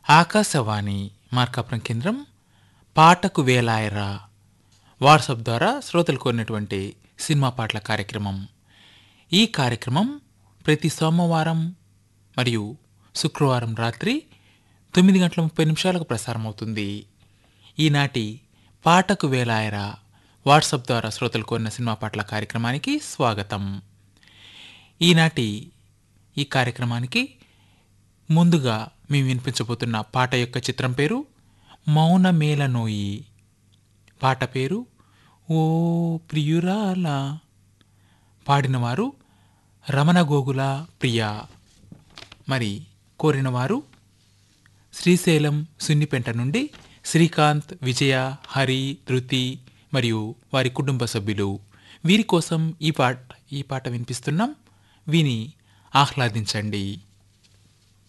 ఆకాశవాణి మార్కాపురం కేంద్రం పాటకు వేలాయరా వాట్సాప్ ద్వారా శ్రోతలు కోరినటువంటి సినిమా పాటల కార్యక్రమం ఈ కార్యక్రమం ప్రతి సోమవారం మరియు శుక్రవారం రాత్రి తొమ్మిది గంటల ముప్పై నిమిషాలకు ప్రసారం అవుతుంది ఈనాటి పాటకు వేలాయరా వాట్సాప్ ద్వారా శ్రోతలు కోరిన సినిమా పాటల కార్యక్రమానికి స్వాగతం ఈనాటి ఈ కార్యక్రమానికి ముందుగా మేము వినిపించబోతున్న పాట యొక్క చిత్రం పేరు మౌన మేలనోయి పాట పేరు ఓ ప్రియురాల పాడినవారు రమణ గోగుల ప్రియ మరి కోరినవారు శ్రీశైలం సున్నిపెంట నుండి శ్రీకాంత్ విజయ హరి ధృతి మరియు వారి కుటుంబ సభ్యులు వీరి కోసం ఈ పాట ఈ పాట వినిపిస్తున్నాం విని ఆహ్లాదించండి